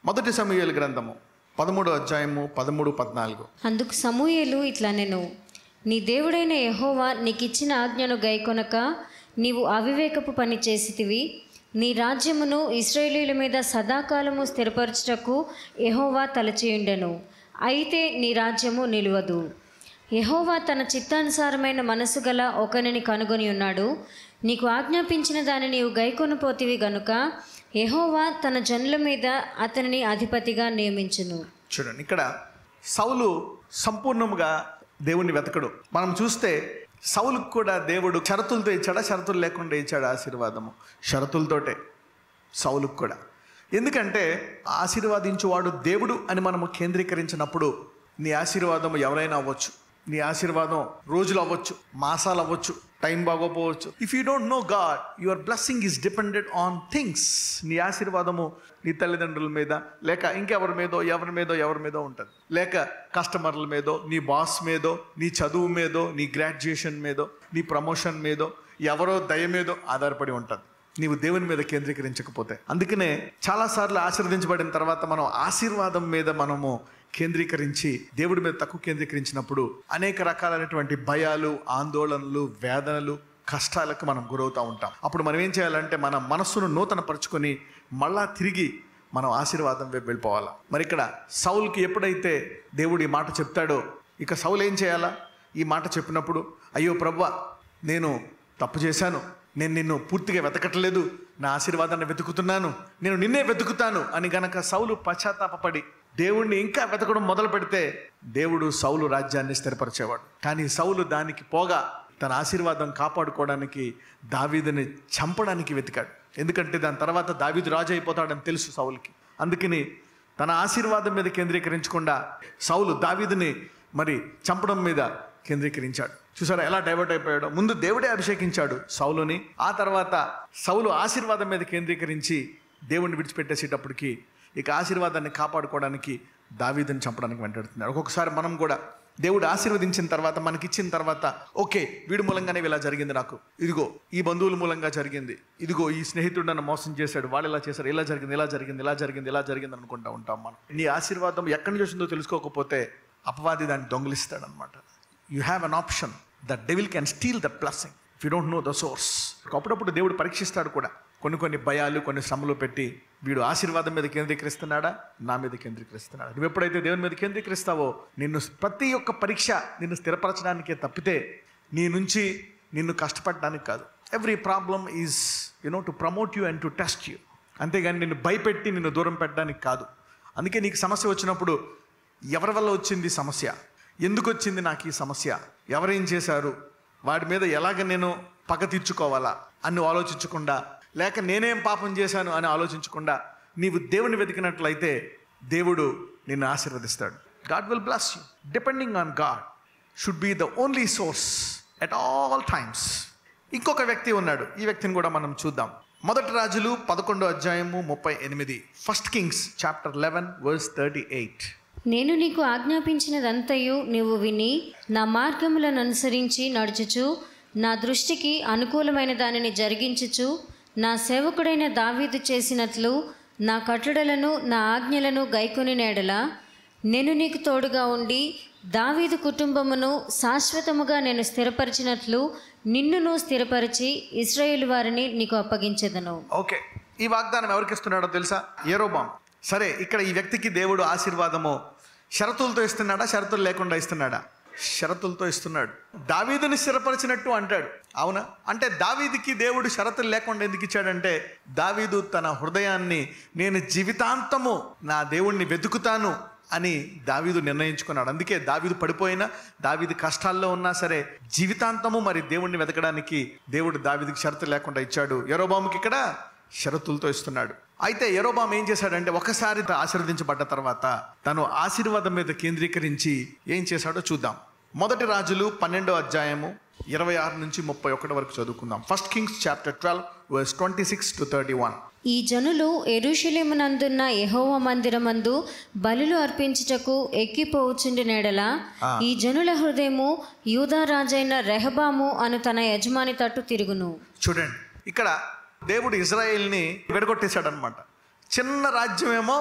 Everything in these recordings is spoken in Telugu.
మొదటి సమూహల గ్రంథము పదమూడు అధ్యాయము పదమూడు పద్నాలుగు అందుకు సమూయేలు ఇట్లా నేను నీ దేవుడైన యెహోవా నీకిచ్చిన ఆజ్ఞను గైకొనక నీవు అవివేకపు పని చేసితివి నీ రాజ్యమును ఇస్రాయేలీల మీద సదాకాలము స్థిరపరచుటకు యెహోవా తలచేయుండెను అయితే నీ రాజ్యము నిలువదు యెహోవా తన చిత్తానుసారమైన మనసు గల ఒకనిని కనుగొని ఉన్నాడు నీకు ఆజ్ఞాపించిన దాన్ని నీవు గైకొనపోతివి గనుక యెహోవా తన జనుల మీద అతనిని అధిపతిగా నియమించును చూడండి ఇక్కడ సౌలు సంపూర్ణముగా దేవుణ్ణి వెతకడు మనం చూస్తే సౌలుకు కూడా దేవుడు షరతులతో ఇచ్చాడా షరతులు లేకుండా ఇచ్చాడు ఆశీర్వాదము షరతులతోటే సౌలుకు కూడా ఎందుకంటే ఆశీర్వాదించువాడు దేవుడు అని మనము కేంద్రీకరించినప్పుడు నీ ఆశీర్వాదం ఎవరైనా అవ్వచ్చు నీ ఆశీర్వాదం రోజులు అవ్వచ్చు మాసాలు అవ్వచ్చు టైం బాగోపోవచ్చు if you don't know God your blessing is depended on things నీ ఆశీర్వాదము నీ తల్లిదండ్రుల మీద లేక ఇంకెవరి మీదో ఎవరి మీదో ఎవరి మీదో ఉంటుంది లేక కస్టమర్ల మీదో నీ బాస్ మీదో నీ చదువు మీదో నీ గ్రాడ్యుయేషన్ మీదో నీ ప్రమోషన్ మీదో ఎవరో దయ మీదో ఆధారపడి ఉంటుంది నీవు దేవుని మీద కేంద్రీకరించకపోతే అందుకనే చాలాసార్లు ఆశీర్వదించబడిన తర్వాత మనం ఆశీర్వాదం మీద మనము కేంద్రీకరించి దేవుడి మీద తక్కువ కేంద్రీకరించినప్పుడు అనేక రకాలైనటువంటి భయాలు ఆందోళనలు వేదనలు కష్టాలకు మనం గురవుతూ ఉంటాం అప్పుడు మనం ఏం చేయాలంటే మన మనస్సును నూతన పరుచుకొని మళ్ళా తిరిగి మనం ఆశీర్వాదం వైపు వెళ్ళిపోవాలా మరి ఇక్కడ సౌల్కి ఎప్పుడైతే దేవుడు ఈ మాట చెప్తాడో ఇక సౌలు ఏం చేయాలా ఈ మాట చెప్పినప్పుడు అయ్యో ప్రవ్వా నేను తప్పు చేశాను నేను నిన్ను పూర్తిగా వెతకట్లేదు నా ఆశీర్వాదాన్ని వెతుకుతున్నాను నేను నిన్నే వెతుకుతాను అని గనక సౌలు పశ్చాత్తాపపడి దేవుణ్ణి ఇంకా వెతకడం మొదలు పెడితే దేవుడు సౌలు రాజ్యాన్ని స్థిరపరిచేవాడు కానీ సౌలు దానికి పోగా తన ఆశీర్వాదం కాపాడుకోవడానికి దావీదుని చంపడానికి వెతికాడు ఎందుకంటే దాని తర్వాత దావీదు రాజు అయిపోతాడని తెలుసు సౌలుకి అందుకని తన ఆశీర్వాదం మీద కేంద్రీకరించకుండా సౌలు దావీదుని మరి చంపడం మీద కేంద్రీకరించాడు చూసారా ఎలా డైవర్ట్ అయిపోయాడో ముందు దేవుడే అభిషేకించాడు సౌలుని ఆ తర్వాత సౌలు ఆశీర్వాదం మీద కేంద్రీకరించి దేవుణ్ణి విడిచిపెట్టేసేటప్పటికి ఇక ఆశీర్వాదాన్ని కాపాడుకోవడానికి దావీదుని చంపడానికి వెంటాడుతున్నాడు ఒక్కొక్కసారి మనం కూడా దేవుడు ఆశీర్వదించిన తర్వాత మనకిచ్చిన తర్వాత ఓకే వీడి మూలంగానే ఇలా జరిగింది నాకు ఇదిగో ఈ బంధువుల మూలంగా జరిగింది ఇదిగో ఈ స్నేహితుడు నన్ను మోసం చేశాడు వాళ్ళు ఇలా చేశారు ఇలా జరిగింది ఇలా జరిగింది ఇలా జరిగింది ఇలా జరిగింది అనుకుంటా ఉంటాం మనం నీ ఆశీర్వాదం ఎక్కడి నుంచి వచ్చిందో తెలుసుకోకపోతే అపవాది దాన్ని దొంగిలిస్తాడు అనమాట you have an option the devil can steal that blessing if you don't know the source అప్పుడప్పుడు దేవుడు పరీక్షిస్తాడు కూడా కొన్ని కొన్ని భయాలు కొన్ని శ్రమలు పెట్టి వీడు ఆశీర్వాదం మీద కేంద్రీకరిస్తున్నాడా నా మీద కేంద్రీకరిస్తున్నాడా నువ్వు ఎప్పుడైతే దేవుని మీద కేంద్రీకరిస్తావో నిన్ను ప్రతి ఒక్క పరీక్ష నిన్ను స్థిరపరచడానికే తప్పితే నీ నుంచి నిన్ను కష్టపడడానికి కాదు every problem is you know to promote you and to test you అంతేగాని నిన్ను భయపెట్టి నిన్ను దూరం పెట్టడానికి కాదు అందుకే నీకు సమస్య వచ్చినప్పుడు ఎవరి వల్ల వచ్చింది సమస్య ఎందుకు వచ్చింది నాకు ఈ సమస్య ఎవరేం చేశారు వాడి మీద ఎలాగ నేను పగ తీర్చుకోవాలా అని ఆలోచించకుండా లేక నేనేం పాపం చేశాను అని ఆలోచించకుండా నీవు దేవుని వెతికినట్లయితే దేవుడు నిన్ను ఆశీర్వదిస్తాడు God will bless you depending on God should be the only source at all times ఇంకొక వ్యక్తి ఉన్నాడు ఈ వ్యక్తిని కూడా మనం చూద్దాం మొదటి రాజులు పదకొండో అధ్యాయము ముప్పై ఎనిమిది first Kings chapter eleven verse thirty eight నేను నీకు ఆజ్ఞాపించినదంతయు నీవు విని నా మార్గములను అనుసరించి నడుచుచు నా దృష్టికి అనుకూలమైన దానిని జరిగించుచు నా సేవకుడైన దావీదు చేసినట్లు నా కట్టడలను నా ఆజ్ఞలను గైకొని నేడల నేను నీకు తోడుగా ఉండి దావీదు కుటుంబమును శాశ్వతముగా నేను స్థిరపరిచినట్లు నిన్నును స్థిరపరిచి ఇస్రాయేల్ వారిని నీకు అప్పగించెదను ఓకే ఈ వాగ్దానం ఎవరికి ఇస్తున్నాడో తెలుసా ఏరోబాం సరే ఇక్కడ ఈ వ్యక్తికి దేవుడు ఆశీర్వాదము షరతులతో ఇస్తున్నాడా షరతులు లేకుండా ఇస్తున్నాడా షరతులతో ఇస్తున్నాడు దావీదుని స్థిరపరిచినట్టు అంటాడు అవునా అంటే దావీదికి దేవుడు షరతులు లేకుండా ఎందుకు ఇచ్చాడంటే దావీదు తన హృదయాన్ని నేను జీవితాంతము నా దేవుణ్ణి వెతుకుతాను అని దావీదు నిర్ణయించుకున్నాడు అందుకే దావీదు పడిపోయినా దావీదు కష్టాల్లో ఉన్నా సరే జీవితాంతము మరి దేవుణ్ణి వెతకడానికి దేవుడు దావీదికి షరతు లేకుండా ఇచ్చాడు యరోబాముకి ఇక్కడ షరతులతో ఇస్తున్నాడు అయితే యరోబాం ఏం చేశాడంటే ఒకసారి ఆశీర్వదించబడ్డ తర్వాత తను ఆశీర్వాదం మీద కేంద్రీకరించి ఏం చేశాడో చూద్దాం మొదటి రాజులు పన్నెండో అధ్యాయము ఇరవై ఆరు నుంచి ముప్పై ఒకటి వరకు చదువుకుందాం first Kings chapter twelve verse twenty six to thirty one ఈ జనులు ఎరుషలేమునందున్న యెహోవ మందిరమందు బలులు అర్పించుటకు ఎక్కిపోవచ్చుండి నెడల ఈ జనుల హృదయము యూదా రాజైన రెహబాము అను తన యజమాని తట్టు తిరుగును చూడండి ఇక్కడ దేవుడు ఇజ్రాయెల్ని విడగొట్టేశాడు అనమాట చిన్న రాజ్యమేమో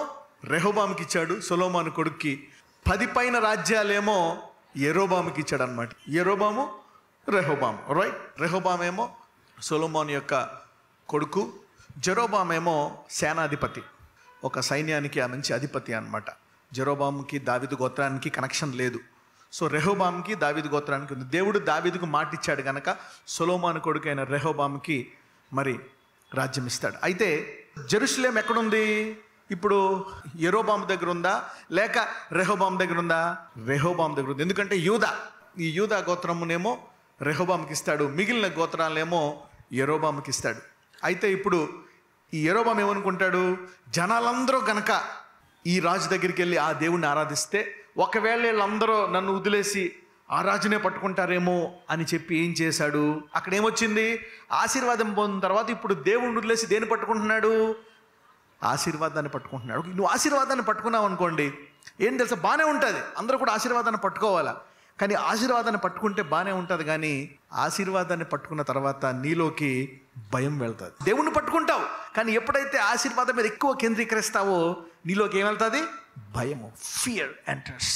రెహోబాముకి ఇచ్చాడు సొలోమాను కొడుక్కి పది పైన రాజ్యాలేమో ఎరోబాముకి ఇచ్చాడు అనమాట ఎరోబాము రెహోబాము రైట్ రెహోబామ్ ఏమో సొలోమాన్ యొక్క కొడుకు జెరోబామ్ ఏమో సేనాధిపతి ఒక సైన్యానికి ఆ మంచి అధిపతి అన్నమాట జెరోబామ్కి దావిదు గోత్రానికి కనెక్షన్ లేదు సో రెహోబామ్కి దావిదు గోత్రానికి ఉంది దేవుడు దావిదుకు మాట ఇచ్చాడు గనక సొలోమాను కొడుకైన రెహోబామ్కి మరి రాజ్యం ఇస్తాడు అయితే జెరూసలేం ఎక్కడుంది ఇప్పుడు ఎరోబామ్ దగ్గర ఉందా లేక రెహోబామ్ దగ్గర ఉందా రెహోబామ్ దగ్గర ఉంది ఎందుకంటే యూదా ఈ యూదా గోత్రమునేమో రెహోబామ్కి ఇస్తాడు మిగిలిన గోత్రాలనేమో ఎరోబామ్కి ఇస్తాడు అయితే ఇప్పుడు ఈ ఎరోబామ్ ఏమనుకుంటాడు జనాలందరూ గనక ఈ రాజు దగ్గరికి వెళ్ళి ఆ దేవుణ్ణి ఆరాధిస్తే ఒకవేళ వీళ్ళందరూ నన్ను వదిలేసి ఆ రాజునే పట్టుకుంటారేమో అని చెప్పి ఏం చేశాడు అక్కడ ఏమొచ్చింది ఆశీర్వాదం పొందిన తర్వాత ఇప్పుడు దేవుణ్ణి వదిలేసి దేన్ని పట్టుకుంటున్నాడు ఆశీర్వాదాన్ని పట్టుకుంటున్నాడు నువ్వు ఆశీర్వాదాన్ని పట్టుకున్నావు అనుకోండి ఏం తెలుసా బాగానే ఉంటుంది అందరూ కూడా ఆశీర్వాదాన్ని పట్టుకోవాలా కానీ ఆశీర్వాదాన్ని పట్టుకుంటే బాగానే ఉంటుంది కానీ ఆశీర్వాదాన్ని పట్టుకున్న తర్వాత నీలోకి భయం వెళ్తుంది దేవుణ్ణి పట్టుకుంటావు కానీ ఎప్పుడైతే ఆశీర్వాదం మీద ఎక్కువ కేంద్రీకరిస్తావో నీలోకి ఏం వెళ్తుంది భయము ఫియర్ ఎంటర్స్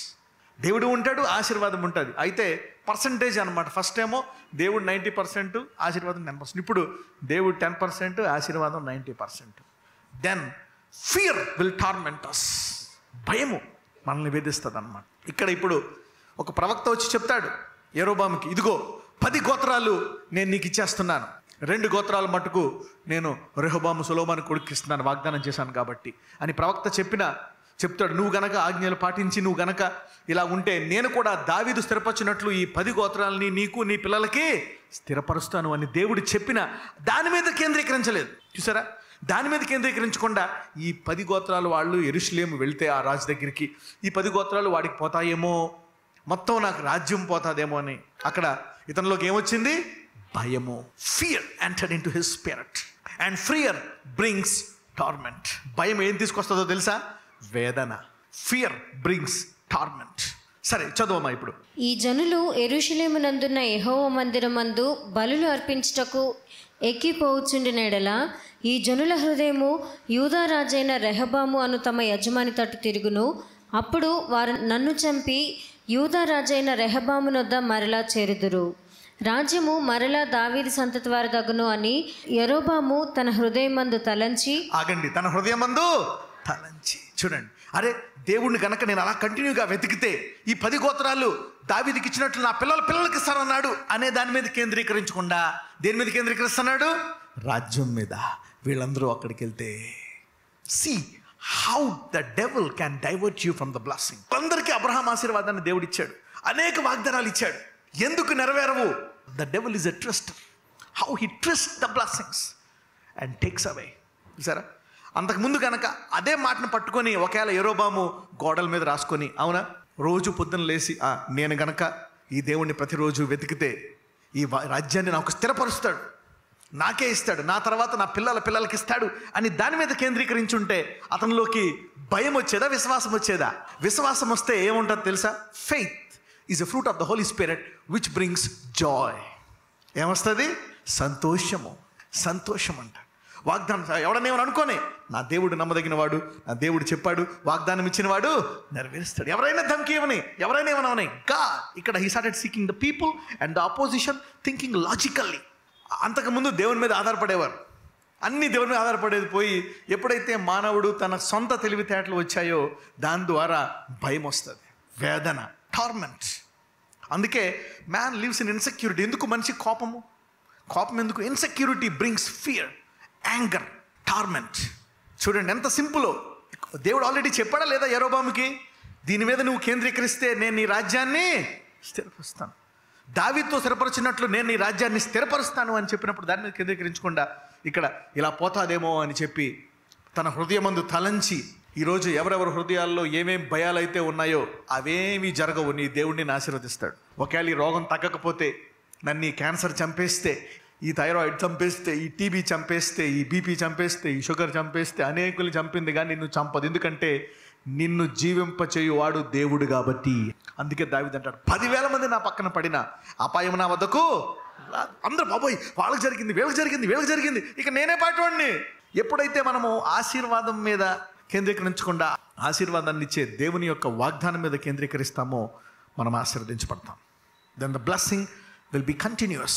దేవుడు ఉంటాడు ఆశీర్వాదం ఉంటుంది అయితే పర్సంటేజ్ అనమాట ఫస్ట్ ఏమో దేవుడు నైంటీ పర్సెంట్ ఆశీర్వాదం టెన్ పర్సెంట్ ఇప్పుడు దేవుడు టెన్ పర్సెంట్ ఆశీర్వాదం ninety percent then fear will torments భయము మనల్ని వేధిస్తుంది అనమాట ఇక్కడ ఇప్పుడు ఒక ప్రవక్త వచ్చి చెప్తాడు ఏరోబాముకి ఇదిగో పది గోత్రాలు నేను నీకు ఇచ్చేస్తున్నాను రెండు గోత్రాల మటుకు నేను రెహోబాము సులోమాను కొడుకిస్తున్నాను వాగ్దానం చేశాను కాబట్టి అని ప్రవక్త చెప్పిన చెప్తాడు నువ్వు గనక ఆజ్ఞలు పాటించి నువ్వు గనక ఇలా ఉంటే నేను కూడా దావీదు స్థిరపరిచినట్లు ఈ పది గోత్రాలని నీకు నీ పిల్లలకి స్థిరపరుస్తాను అని దేవుడు చెప్పిన దాని మీద కేంద్రీకరించలేదు చూసారా దాని మీద కేంద్రీకరించకుండా ఈ పది గోత్రాలు వాళ్ళు ఎరుషులేము వెళ్తే ఆ రాజు దగ్గరికి ఈ పది గోత్రాలు వాడికి పోతాయేమో మొత్తం నాకు రాజ్యం పోతాదేమో అని అక్కడ ఇతనిలోకి ఏమొచ్చింది భయము fear entered into his spirit and fear brings torment భయం ఏం తీసుకొస్తుందో తెలుసా వేదన ఫియర్ బ్రింగ్స్ టార్మెంట్ సరే చదువమ్మా ఇప్పుడు ఈ జనులు ఎరుషులేమునందున్న యెహోవా మందిరమందు బలులు అర్పించుటకు ఎక్కిపోవచ్చుండినెడల ఈ జనుల హృదయము యూదా రాజైన రెహబాము అను తమ యజమాని తట్టు తిరుగును అప్పుడు వారు నన్ను చంపి యూదా రాజైన రెహబామునొద్ద మరలా చేరుదురు రాజ్యము మరలా దావీది సంతతి వారి దగును అని యరోబాము తన హృదయమందు తలంచి ఆగండి తన హృదయమందు తలంచి చూడండి అరే దేవుణ్ణి కనుక నేను అలా కంటిన్యూగా వెతికితే ఈ పది గోత్రాలు దావీదికి ఇచ్చినట్లు నా పిల్లల పిల్లలకి ఇస్తానన్నాడు అనే దాని మీద కేంద్రీకరించకుండా దేని మీద కేంద్రీకరిస్తున్నాడు రాజ్యం మీద వీళ్ళందరూ అక్కడికి వెళ్తే see how the devil can divert you from the blessing అందరికీ అబ్రహాం ఆశీర్వాదాన్ని దేవుడు ఇచ్చాడు అనేక వాగ్దానాలు ఇచ్చాడు ఎందుకు నెరవేరవు the devil is a trust how he trust the blessings and takes away చూసారా అంతకుముందు కనుక అదే మాటను పట్టుకొని ఒకవేళ ఎరోబాము గోడల మీద రాసుకొని అవునా రోజు పొద్దున లేచి "ఆ, నేను గనక ఈ దేవుణ్ణి ప్రతిరోజు వెతికితే ఈ వా- రాజ్యాన్ని నాకు స్థిరపరుస్తాడు నాకే ఇస్తాడు నా తర్వాత నా పిల్లల పిల్లలకి ఇస్తాడు అని దాని మీద కేంద్రీకరించుంటే అతనిలోకి భయం వచ్చేదా విశ్వాసం వచ్చేదా విశ్వాసం వస్తే ఏముంటుంది తెలుసా faith is a fruit of the Holy Spirit which brings joy ఏమొస్తుంది సంతోషము సంతోషం అంట వాగ్దానం ఎవడన్నా ఏమని అనుకోనే నా దేవుడు నమ్మదగిన వాడు నా దేవుడు చెప్పాడు వాగ్దానం ఇచ్చిన వాడు నెరవేరుస్తాడు ఎవరైనా ధమ్కి ఇవ్వని ఎవరైనా ఏమనవని గా ఇక్కడ he started seeking the people and the opposition thinking logically అంతకుముందు దేవుని మీద ఆధారపడేవారు అన్ని దేవుని మీద ఆధారపడేది పోయి ఎప్పుడైతే మానవుడు తన సొంత తెలివితేటలు వచ్చాయో దాని ద్వారా భయం వస్తుంది వేదన టార్మెంట్ అందుకే మ్యాన్ లివ్స్ ఇన్ ఇన్సెక్యూరిటీ ఎందుకు మనిషి కోపము కోపం ఎందుకు insecurity brings fear anger torment చూడండి ఎంత సింపుల్ దేవుడు ఆల్రెడీ చెప్పాడా లేదా ఎరోబాముకి దీని మీద నువ్వు కేంద్రీకరిస్తే నేను నీ రాజ్యాన్ని స్థిరపరుస్తాను దావితో స్థిరపరిచినట్లు నేను నీ రాజ్యాన్ని స్థిరపరుస్తాను అని చెప్పినప్పుడు దాని మీద కేంద్రీకరించకుండా ఇక్కడ ఇలా పోతాదేమో అని చెప్పి తన హృదయమందు తలంచి ఈరోజు ఎవరెవరి హృదయాల్లో ఏమేం భయాలైతే ఉన్నాయో అవేమీ జరగవు నీ దేవుణ్ణి ఆశీర్వదిస్తాడు ఒకవేళ ఈ రోగం తగ్గకపోతే నన్ను ఈ క్యాన్సర్ చంపేస్తే ఈ థైరాయిడ్ చంపేస్తే ఈ టీబీ చంపేస్తే ఈ బీపీ చంపేస్తే ఈ షుగర్ చంపేస్తే అనేకులు చంపింది కానీ నిన్ను చంపదు ఎందుకంటే నిన్ను జీవింపచేయువాడు దేవుడు కాబట్టి అందుకే దావిది అంటాడు పదివేల మంది నా పక్కన పడిన అపాయం నా వద్దకు రాదు. అందరూ బాబోయ్ వాళ్ళకి జరిగింది వీళ్ళకి జరిగింది వీళ్ళకి జరిగింది ఇక నేనే పాటవాడిని ఎప్పుడైతే మనము ఆశీర్వాదం మీద కేంద్రీకరించకుండా ఆశీర్వాదాన్ని ఇచ్చే దేవుని యొక్క వాగ్దానం మీద కేంద్రీకరిస్తామో మనం ఆశీర్వదించబడతాం then the blessing will be continues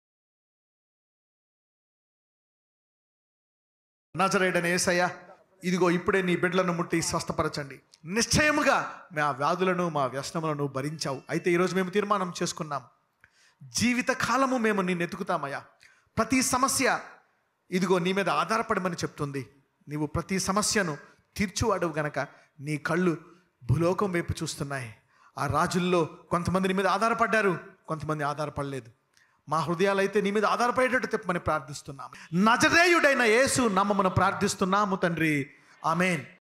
నజరేడని ఏసయ్య ఇదిగో ఇప్పుడే నీ బిడ్డలను ముట్టి స్వస్థపరచండి నిశ్చయముగా మా వ్యాధులను మా వ్యసనములను భరించావు అయితే ఈరోజు మేము తీర్మానం చేసుకున్నాం జీవిత కాలము మేము నిన్ను ఎతుకుతామయ్యా ప్రతి సమస్య ఇదిగో నీ మీద ఆధారపడమని చెప్తుంది నీవు ప్రతి సమస్యను తీర్చువాడు గనక నీ కళ్ళు భూలోకం వైపు చూస్తున్నాయి ఆ రాజుల్లో కొంతమంది నీ మీద ఆధారపడ్డారు కొంతమంది ఆధారపడలేదు మా హృదయాలు అయితే నీ మీద ఆధారపడేటట్టు తెప్పమని ప్రార్థిస్తున్నాము నజరేయుడైన యేసు నామమున ప్రార్థిస్తున్నాము తండ్రి ఆమెన్